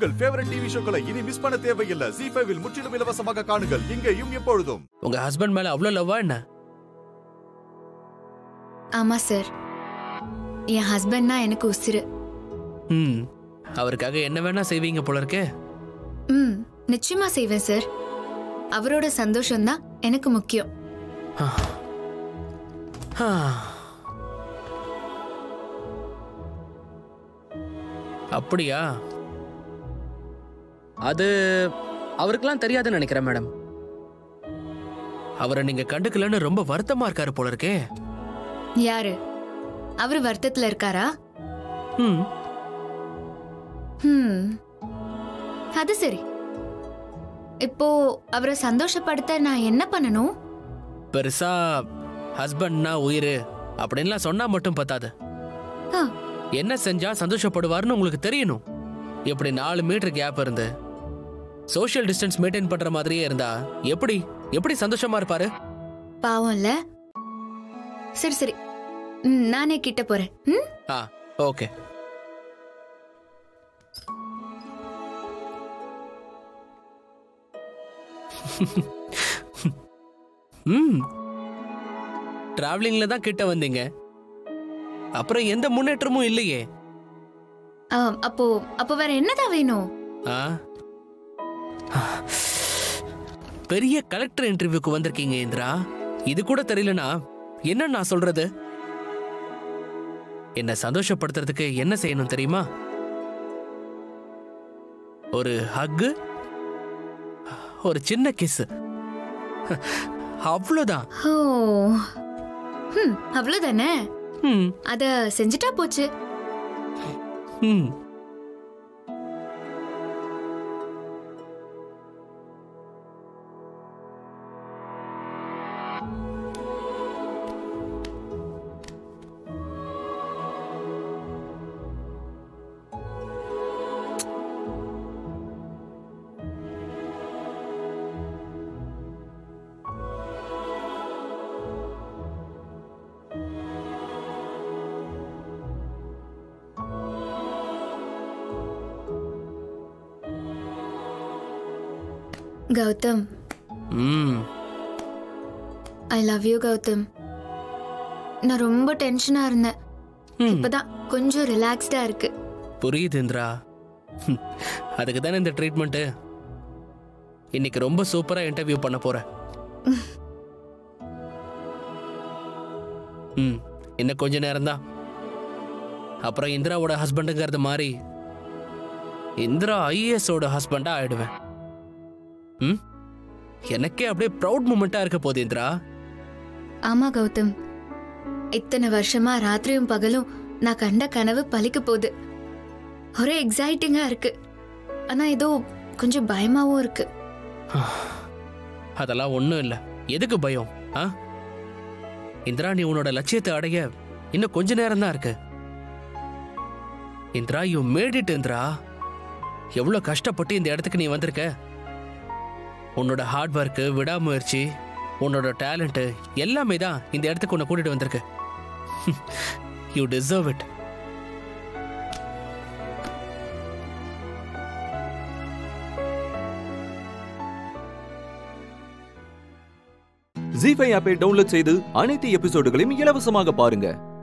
உங்கள் favourite TV ஷோக்களை இனி miss பண்ண தேவையில்லை ஜி ஃபைவில் முற்றிலும் இலவசமாக காணுங்கள் இங்கேயும் எப்பொழுதும் உங்க ஹஸ்பண்ட் மேல அவ்வளவு லவ்வா என்ன ஆமா சார் என் ஹஸ்பண்ட்னா எனக்கு உசிரு ம் அவருக்காக என்ன வேணா செய்வீங்க போல இருக்கே ம் நிச்சயமா செய்வேன் சார் அவரோட சந்தோஷம்தான் எனக்கு முக்கியம் ஆ. அப்படியா அது அவருக்கெல்லாம் தெரியாதுன்னு நினைக்கிறேன் மேடம் அவரை நீங்க கண்டுக்கலன்னு ரொம்ப வருத்தமா இருக்காரு போல இருக்கே யாரு அவரு வருத்தத்துல இருக்காரா ம் ம் அது சரி இப்போ அவரை சந்தோஷப்படுத்த நான் என்ன பண்ணணும் பெருசா ஹஸ்பண்ட்னா உயிர் அப்படின்லாம் சொன்னா மட்டும் பத்தாது ஆ, என்ன செஞ்சா சந்தோஷப்படுவார்னு உங்களுக்கு தெரியணும் எப்படி நாலு மீட்டர் கேப் இருந்து சோஷியல் டிஸ்டன்ஸ் மெயின்டைன் பண்ற மாதிரியே இருந்தா எப்படி எப்படி சந்தோஷமா இருப்பாரு பாவம் இல்ல சரி சரி ம், நானே கிட்ட போறேன் ம் ஆ ஓகே ம் டிராவலிங்ல தான் கிட்ட வந்தீங்க அப்புறம் எந்த முன்னேற்றமும் இல்லையே ஆ, அப்போ அப்போ வேற என்னதான் வேணும் ஆ பெரிய கலெக்டர் இன்டர்வியூக்கு வந்திருக்கீங்க இந்திரா இது கூட தெரியலனா என்ன நான் சொல்றது என்ன சந்தோஷப்படுத்துறதுக்கு என்ன செய்யணும் தெரியுமா ஒரு ஹக்கு ஒரு சின்ன கிஸ் அவ்வளவுதான் ஓ ம் அவ்வளவுதானே ம், அத செஞ்சுட்டா போச்சு ம். கௌதம் ம் ஐ லவ் யூ கௌதம் நான் ரொம்ப டென்ஷனா இருந்தேன் ம். இப்பதான் கொஞ்சம் ரிலாக்ஸ்டா இருக்கு புரியுது இந்திரா ஹம், அதுக்கு தானே இந்த ட்ரீட்மெண்ட்டு இன்னைக்கு ரொம்ப சூப்பரா இன்டர்வியூ பண்ண போறேன் ம் இன்னும் கொஞ்ச நேரம்தான் அப்புறம் இந்திராவோட ஹஸ்பண்டுங்கிறது மாதிரி இந்திரா ஐஏஎஸோட ஹஸ்பண்டா ஆயிடுவேன் ம் எனக்கே அப்படியே ப்ரௌட் மூமெண்டா இருக்க போகுது இந்திரா ஆமா கௌதம் இத்தனை வருஷமா ராத்திரியும் பகலும் நான் கண்ட கனவு பலிக்க போகுது ஒரே எக்ஸைட்டிங்கா இருக்கு ஆனா ஏதோ கொஞ்சம் பயமாவும் இருக்கு அதெல்லாம் ஒன்றும் இல்லை எதுக்கு பயம் ஆ இந்திரா நீ உன்னோட லட்சியத்தை அடைய இன்னும் கொஞ்ச நேரம் தான் இருக்கு Indira you made it Indira எவ்வளோ கஷ்டப்பட்டு இந்த இடத்துக்கு நீ வந்திருக்க உன்னோட ஹார்ட் ஒர்க்கு விடாமுயற்சி உன்னோட டேலண்ட்டு எல்லாமே தான் இந்த இடத்துக்கு உன்னை கூட்டிட்டு வந்திருக்கு you deserve it Zee five ஆப்பை டவுன்லோட் செய்து அனைத்து எபிசோடுகளையும் இலவசமாக பாருங்க